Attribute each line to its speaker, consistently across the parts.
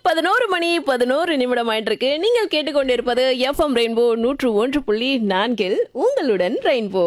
Speaker 1: பதினோரு மணி பதினோரு நிமிடம் ஆயிட்டிருக்கு நீங்கள் கேட்டுக்கொண்டிருப்பது எஃப்எம் ரெயின்போ நூற்று ஒன்று புள்ளி நான்கில் உங்களுடன் ரெயின்போ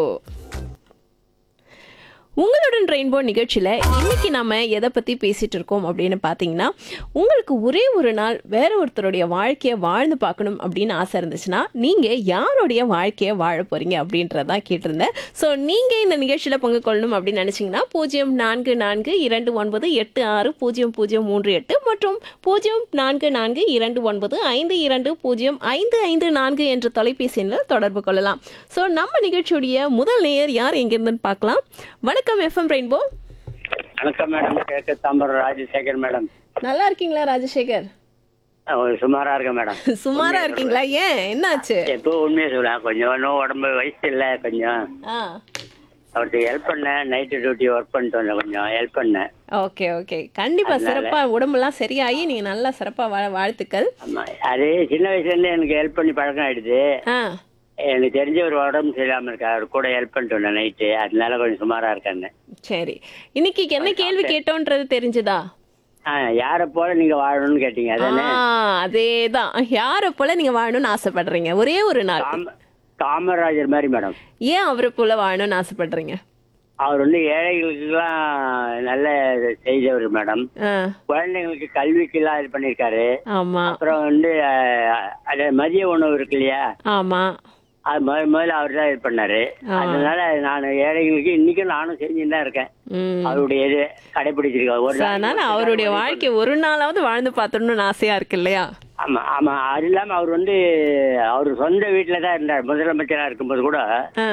Speaker 1: உங்களுடன் ரெயின்போ நிகழ்ச்சியில் இன்னைக்கு நாம எதை பற்றி பேசிட்டு இருக்கோம் அப்படின்னு பார்த்தீங்கன்னா உங்களுக்கு ஒரே ஒரு நாள் வேற ஒருத்தருடைய வாழ்க்கையை வாழ்ந்து பார்க்கணும் அப்படின்னு ஆசை இருந்துச்சுன்னா நீங்கள் யாருடைய வாழ்க்கையை வாழ போறீங்க அப்படின்றதான் கேட்டிருந்தேன் ஸோ நீங்கள் இந்த நிகழ்ச்சியில் பங்கு கொள்ளணும் அப்படின்னு நினச்சிங்கன்னா பூஜ்ஜியம் நான்கு நான்கு இரண்டு ஒன்பது எட்டு ஆறு பூஜ்ஜியம் பூஜ்ஜியம் மூன்று எட்டு மற்றும் பூஜ்ஜியம் நான்கு நான்கு இரண்டு ஒன்பது ஐந்து இரண்டு பூஜ்ஜியம் ஐந்து ஐந்து நான்கு என்ற தொலைபேசி எண்ணில் தொடர்பு கொள்ளலாம் ஸோ நம்ம நிகழ்ச்சியுடைய முதல் நேயர் யார் எங்கிருந்துன்னு பார்க்கலாம் வணக்கம் எஃப்எம் ரெயின்போ
Speaker 2: வணக்கம் மேடம் கிழக்கு தாம்பரம் ராஜசேகர் மேடம்
Speaker 1: நல்லா இருக்கீங்களா ராஜசேகர்
Speaker 2: நான் ஒரு சுமாரா இருக்கேன் மேடம்
Speaker 1: சுமாரா இருக்கீங்களா ஏன் என்னாச்சு
Speaker 2: எப்போ உண்மையை சொல்ல கொஞ்சம் இன்னும் உடம்பு வயசு இல்லை கொஞ்சம்
Speaker 1: ஆ
Speaker 2: அவருக்கு ஹெல்ப் பண்ணேன் நைட்டு டியூட்டி ஒர்க் பண்ணிட்டு வந்தேன் கொஞ்சம் ஹெல்ப் பண்ணேன்
Speaker 1: ஓகே ஓகே கண்டிப்பா சிறப்பா உடம்பெல்லாம் சரியாகி நீங்க நல்லா சிறப்பா வாழ வாழ்த்துக்கள்
Speaker 2: ஆமா அது சின்ன வயசுலேருந்து எனக்கு ஹெல்ப் பண்ணி பழக்கம் ஆயிடுது
Speaker 1: ஆ
Speaker 2: எனக்கு தெரிஞ்ச ஒரு உடம்பு சரியில்லாம இருக்கா அவர் கூட ஹெல்ப் பண்ணிட்டு வந்தேன் நைட்டு அதனால கொஞ்சம் சுமாரா இருக்கேன்
Speaker 1: சரி இன்னைக்கு என்ன கேள்வி கேட்டோன்றது தெரிஞ்சுதா
Speaker 2: ஆ யாரை போல நீங்க வாழணும்னு கேட்டீங்க அதானே
Speaker 1: ஆ அதேதான் யாரை போல நீங்க வாழணும்னு ஆசைப்படுறீங்க ஒரே ஒரு நாள்
Speaker 2: காம காமராஜர் மாதிரி மேடம்
Speaker 1: ஏன் அவரை போல வாழணும்னு ஆசைப்படுறீங்க
Speaker 2: அவர் வந்து ஏழைகளுக்கெல்லாம் நல்ல செய்தவர் மேடம்
Speaker 1: ஆ
Speaker 2: குழந்தைங்களுக்கு கல்விக்கெல்லாம் இது பண்ணியிருக்காரு
Speaker 1: ஆமா
Speaker 2: அப்புறம் வந்து அஹ், அது மதிய உணவு இருக்கு இல்லையா
Speaker 1: ஆமா
Speaker 2: அது முதல் முதல்ல அவர் தான் இது பண்ணாரு அதனால நான் ஏழைகளுக்கு இன்னைக்கும் நானும் செஞ்சுட்டு தான் இருக்கேன்
Speaker 1: ம்
Speaker 2: அவருடைய இது கடைபிடிச்சிருக்கேன் ஒரு
Speaker 1: So,
Speaker 2: நாள்
Speaker 1: அதனால அவருடைய வாழ்க்கை ஒரு நாளாவது வாழ்ந்து பார்த்தணும்னு ஆசையா இருக்கு இல்லையா
Speaker 2: ஆமா ஆமா அது இல்லாம அவர் வந்து அவர் சொந்த வீட்டுல தான் இருந்தார் முதலமைச்சரா இருக்கும்போது கூட
Speaker 1: ஆ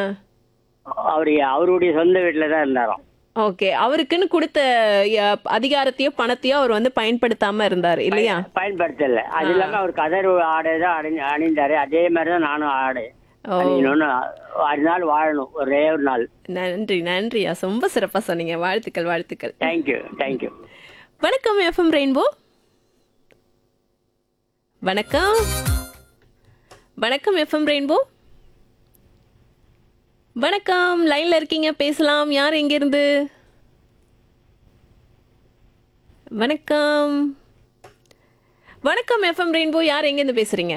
Speaker 2: அவருடைய அவருடைய சொந்த வீட்டுல தான் இருந்தாராம்
Speaker 1: ஓகே அவருக்குன்னு கொடுத்த அ, அதிகாரத்தையோ பணத்தையோ அவர் வந்து பயன்படுத்தாம இருந்தாரு இல்லையா
Speaker 2: பயன்படுத்தல அது இல்லாம அவர் கதர் ஆடை தான் அணி அணிந்தாரு அதே மாதிரி தான் நானும் ஆடை
Speaker 1: ஓ
Speaker 2: அணியணும்னு ஒரு நாள் வாழணும் ஒரே ஒரு நாள்
Speaker 1: நன்றி நன்றியா ரொம்ப சிறப்பா சொன்னீங்க வாழ்த்துக்கள் வாழ்த்துக்கள்
Speaker 2: தேங்க்யூ தேங்க்யூ
Speaker 1: வணக்கம் எஃப்எம் ரெயின்போ வணக்கம் வணக்கம் எஃப்எம் ரெயின்போ வணக்கம் லைன்ல இருக்கீங்க பேசலாம் யார் எங்க இருந்து வணக்கம் வணக்கம் எஃப்எம் ரெயின்போ யார் எங்க இருந்து பேசுறீங்க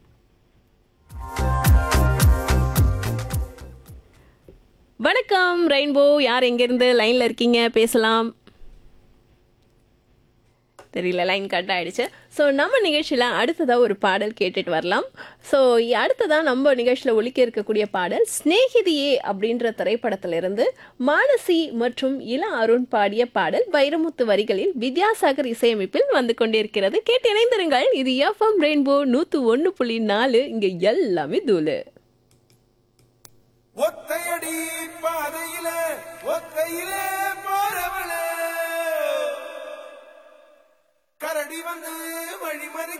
Speaker 1: வணக்கம் ரெயின்போ யார் எங்க இருந்து லைன்ல இருக்கீங்க பேசலாம் தெரியல லைன் கட் ஆயிடுச்சு ஸோ நம்ம நிகழ்ச்சியில் அடுத்ததாக ஒரு பாடல் கேட்டுட்டு வரலாம் ஸோ அடுத்ததாக நம்ம நிகழ்ச்சியில் ஒலிக்க இருக்கக்கூடிய பாடல் ஸ்நேகிதியே அப்படின்ற திரைப்படத்திலிருந்து மானசி மற்றும் இள அருண் பாடிய பாடல் வைரமுத்து வரிகளில் வித்யாசாகர் இசையமைப்பில் வந்து கொண்டிருக்கிறது கேட்டு இணைந்திருங்கள் இது எஃப்எம் ரெயின்போ நூற்று ஒன்று புள்ளி நாலு இங்கே எல்லாமே தூளு
Speaker 3: ஒத்தையடி பாதையில ஒத்தையிலே போறவளே கரடி வந்து வழிமறி